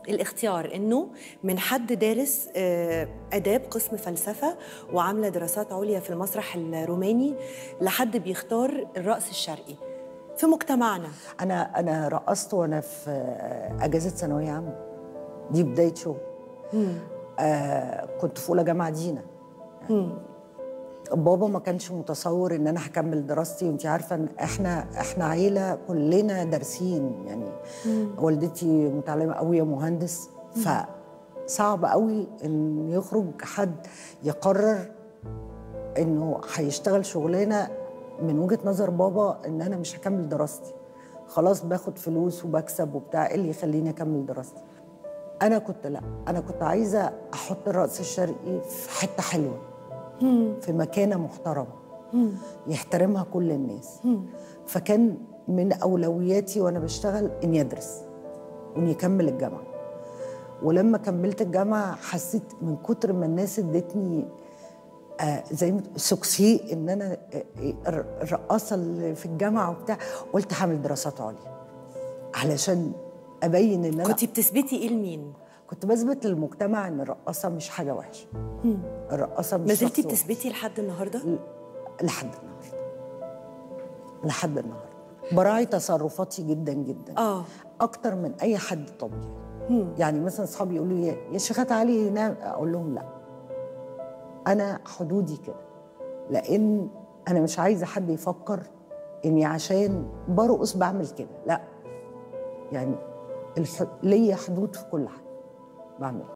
الاختيار انه من حد دارس آه، اداب قسم فلسفه وعامله دراسات عليا في المسرح الروماني لحد بيختار الرقص الشرقي في مجتمعنا انا انا رقصت وانا في اجازه ثانويه عامه دي بدايه شغل آه كنت في اولى جامعه دينا بابا ما كانش متصور ان انا هكمل دراستي وانت عارفه ان احنا احنا عيله كلنا دارسين يعني مم. والدتي متعلمه قوي مهندس فصعب قوي ان يخرج حد يقرر انه هيشتغل شغلانه من وجهه نظر بابا ان انا مش هكمل دراستي خلاص باخد فلوس وبكسب وبتاع ايه اللي يخليني اكمل دراستي انا كنت لا انا كنت عايزه احط الرقص الشرقي في حته حلوه في مكانه محترمه يحترمها كل الناس فكان من اولوياتي وانا بشتغل اني ادرس واني اكمل الجامعه ولما كملت الجامعه حسيت من كتر ما الناس ادتني آه زي ما سكسي ان انا آه الرقاصه اللي في الجامعه وبتاع قلت هعمل دراسات عليا علشان ابين ان انا كنت بتثبتي ايه لمين؟ كنت بثبت للمجتمع ان الرقاصه مش حاجه وحشه الرقاصه مش ما زلتي شخص وحش. بتثبتي لحد النهارده؟ لحد النهارده لحد النهارده براعي تصرفاتي جدا جدا اه اكتر من اي حد طبيعي يعني مثلا اصحابي يقولوا لي يا شيخه تعالي نام اقول لهم لا انا حدودي كده لان انا مش عايزه حد يفكر اني عشان برقص بعمل كده لا يعني الح... ليا حدود في كل حاجه بعملها